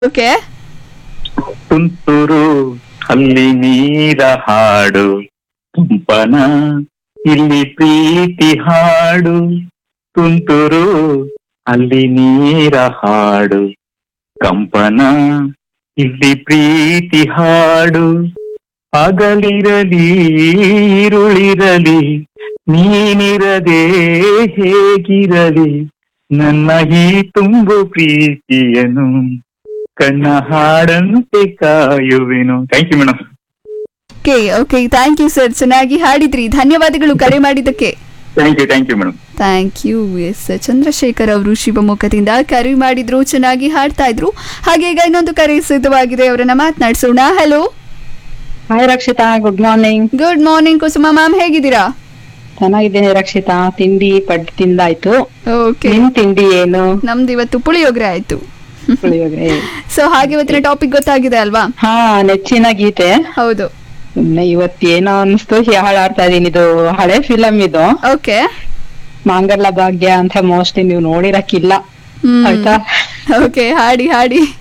okay ತುಂತುರು ಅಲ್ಲಿ ನೀರ ಹಾಡು ಕಂಪನ ಇಲ್ಲಿ ಪ್ರೀತಿ ಹಾಡು ತುಂತುರು ಅಲ್ಲಿ ನೀರ ಹಾಡು ಕಂಪನ ಇಲ್ಲಿ ಪ್ರೀತಿ ಹಾಡು ಹಗಲಿರಲಿ ഇരുളിರಲಿ ನೀನಿರದೆ ಹೇಗಿರಲಿ ನನ್ನ ಈ ತುಂಬು ಪ್ರೀತಿಯನು ಕಣ್ಣ ಹಾಡಂತೆ ಕಾಯುವೆನು thank you madam okay okay thank you sir ಚೆನ್ನಾಗಿ ಹಾಡಿದ್ರಿ ಧನ್ಯವಾದಗಳು ಕರೆ ಮಾಡಿದ್ದಕ್ಕೆ thank you thank you madam thank you S Chandrashekar ಅವರು ಶಿವಮೊಗ್ಗದಿಂದ ಕರೆ ಮಾಡಿದ್ರು ಚೆನ್ನಾಗಿ ಹಾಡ್ತಾ ಇದ್ರು ಹಾಗೆ ಈಗ ಇನ್ನೊಂದು ಕರೆ ಸಿದ್ಧವಾಗಿದೆ ಅವರನ್ನ ಮಾತನಾಡಿಸೋಣ hello hi Rakshita good morning good morning Kusuma ma'am ಹೇಗಿದ್ದೀರಾ ಚೆನ್ನಾಗಿದ್ದೇನೆ ರಕ್ಷಿತಾ ತಿಂಡಿ ಪಡ್ ತಿಂದಾಯ್ತು ಓಕೆ ನಿಮ್ ತಿಂಡಿ ಏನು ನಮ್ದು ಇವತ್ತು ಪುಳಿಯೋಗರೆ ಆಯ್ತು ಪುಳಿಯೋಗರೆ ಸೊ ಹಾಗೆ ಇವತ್ತಿನ ಟಾಪಿಕ್ ಗೊತ್ತಾಗಿದೆ ಅಲ್ವಾ ಹಾ ನೆಚ್ಚಿನ ಗೀತೆ ಹೌದು ಸುಮ್ನೆ ಇವತ್ತೇನೋ ಅನ್ಸ್ತು ಹಾಳಾಡ್ತಾ ಇದೀನಿ ಇದು ಹಳೆ ಫಿಲಂ ಇದು ಓಕೆ ಮಾಂಗಲ್ಯ ಭಾಗ್ಯ ಅಂತ ಮೋಸ್ಟ್ಲಿ ನೀವು ನೋಡಿರಕ್ಕಿಲ್ಲ ಆಯ್ತಾ ಓಕೆ ಹಾಡಿ ಹಾಡಿ